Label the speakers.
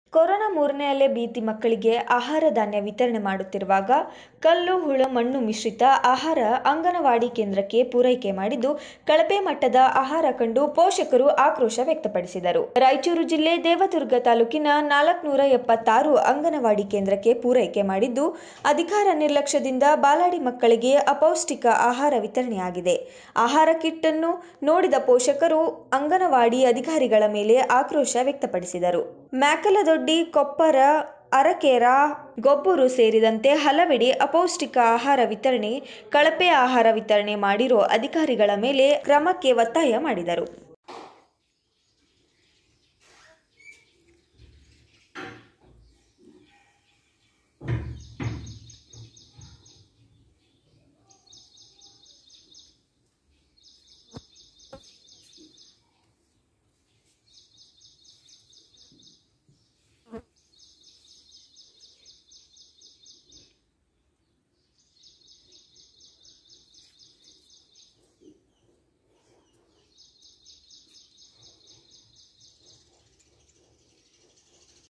Speaker 1: corona ಮೂರನೇ ಅಲೆ ಭೀತಿ ಮಕ್ಕಳಿಗೆ ಆಹಾರ ಧಾನ್ಯ ವಿತರಣೆ ಮಾಡುತ್ತಿರುವಾಗ ಕಲ್ಲು ಹುಳ ಮಣ್ಣು ಮಿಶ್ರಿತ ಆಹಾರ ಅಂಗನವಾಡಿ ಕೇಂದ್ರಕ್ಕೆ ಪೂರೈಕೆ ಮಾಡಿದ್ದು ಕಳಪೆ ಮಟ್ಟದ ಆಹಾರ ಕಂಡು ಪೋಷಕರು ಆಕ್ರೋಶ ವ್ಯಕ್ತಪಡಿಸಿದರು ರಾಯಚೂರು ಜಿಲ್ಲೆ ದೇವದುರ್ಗ ತಾಲೂಕಿನ ನಾಲ್ಕುನೂರ ಎಪ್ಪತ್ತಾರು ಅಂಗನವಾಡಿ ಕೇಂದ್ರಕ್ಕೆ ಪೂರೈಕೆ ಮಾಡಿದ್ದು ಅಧಿಕಾರ ನಿರ್ಲಕ್ಷ್ಯದಿಂದ ಬಾಲಾಡಿ ಮಕ್ಕಳಿಗೆ ಅಪೌಷ್ಟಿಕ ಆಹಾರ ವಿತರಣೆಯಾಗಿದೆ ಆಹಾರ ಕಿಟ್ ಅನ್ನು ನೋಡಿದ ಪೋಷಕರು ಅಂಗನವಾಡಿ ಅಧಿಕಾರಿಗಳ ಮೇಲೆ ಆಕ್ರೋಶ ವ್ಯಕ್ತಪಡಿಸಿದರು ಮ್ಯಾಕಲದೊಡ್ಡಿ ಕೊಪ್ಪರ ಅರಕೇರ ಗೊಬ್ಬೂರು ಸೇರಿದಂತೆ ಹಲವೆಡೆ ಅಪೌಷ್ಟಿಕ ಆಹಾರ ವಿತರಣೆ ಕಳಪೆ ಆಹಾರ ವಿತರಣೆ ಮಾಡಿರೋ ಅಧಿಕಾರಿಗಳ ಮೇಲೆ ಕ್ರಮಕ್ಕೆ ಒತ್ತಾಯ ಮಾಡಿದರು